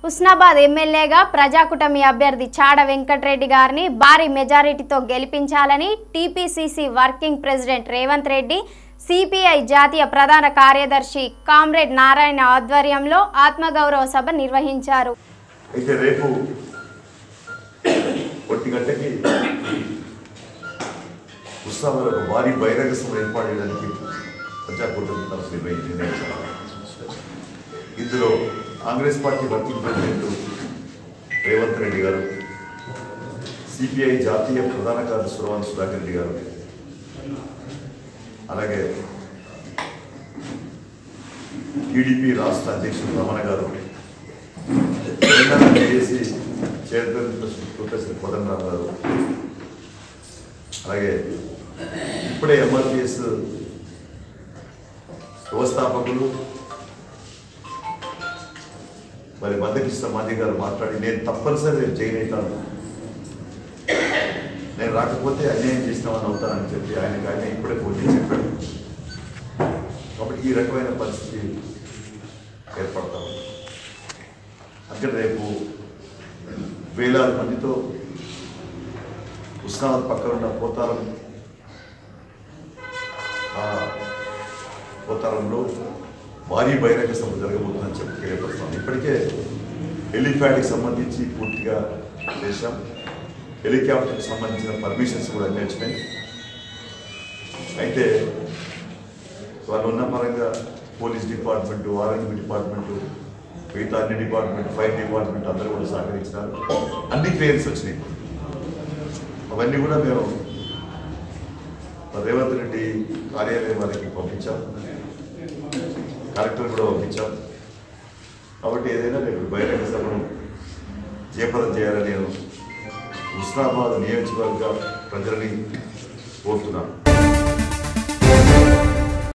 హుస్నాబాద్ ఎమ్మెల్యేగా ప్రజాకుటమి అభ్యర్థి చాడ వెంకటరెడ్డి గారిని భారీ మెజారిటీతో గెలిపించాలని TPCC working president Revanth Reddy CPI జాతీయ ప్రధాన కార్యదర్శి కామ్రేడ్ నారాయణ ఆధ్వర్యంలో ఆత్మగౌరవ సభ నిర్వహించారు అయితే రేపు ఒంటి గంటకి ఉత్సవాలు ఒక భారీ బహిరంగ సభ ఏర్పాటు చేయడానికి ప్రజాకూటమి తరఫు నిర్వహించి నిర్ణయించారు ఇందులో Congress party working president Revanth Reddy గారు సిపిఐ జాతీయ ప్రధాన కార్యదర్శి సురవన్ సుధాకర్ రెడ్డి గారు అలాగే టీడీపీ రాష్ట్ర అధ్యక్షుడు రమణ గారు Telangana JAC chairman professor Kodandarao గారు అలాగే ఇప్పుడే ఎంఆర్పిఎస్ వ్యవస్థాపకులు మరి మందకృష్ణ మాది గారు మాట్లాడి నేను తప్పనిసరి రేపు జైన్ అవుతాను నేను రాకపోతే అన్యాయం చేసినామని అవుతానని చెప్పి ఆయనకి ఆయన ఇప్పుడే ఫోన్ చేసి చెప్పాడు కాబట్టి ఈ రకమైన పరిస్థితి ఏర్పడతా ఉంది అక్కడ రేపు వేలాది మందితో ఉస్నాబాద్ పక్కన ఉన్న పోతారం ఆ పోతారంలో భారీ బహిరంగ సభ జరగబోతుందని చెప్పి తెలియపరుస్తాం ఇప్పటికే హెలిప్యాడ్కి సంబంధించి పూర్తిగా చేశాం హెలికాప్టర్కి సంబంధించిన పర్మిషన్స్ కూడా అన్నీ వచ్చినాయి అయితే వాళ్ళు ఉన్న పరంగా పోలీస్ డిపార్ట్మెంట్ ఆర్ఎండ్ డిపార్ట్మెంట్ మిగతా అన్ని డిపార్ట్మెంట్ ఫైర్ డిపార్ట్మెంట్ అందరూ కూడా సహకరించినారు అన్ని క్లియర్స్ వచ్చినాయి అవన్నీ కూడా మేము రేవంత్ రెడ్డి కార్యాలయం వారికి పంపించాం కలెక్టర్ కూడా పంపించాం కాబట్టి ఏదైనా రేపు బహిరంగ సభను జయప్రదం చేయాలని నేను హుస్నాబాద్ నియోజకవర్గ ప్రజలని కోరుతున్నాను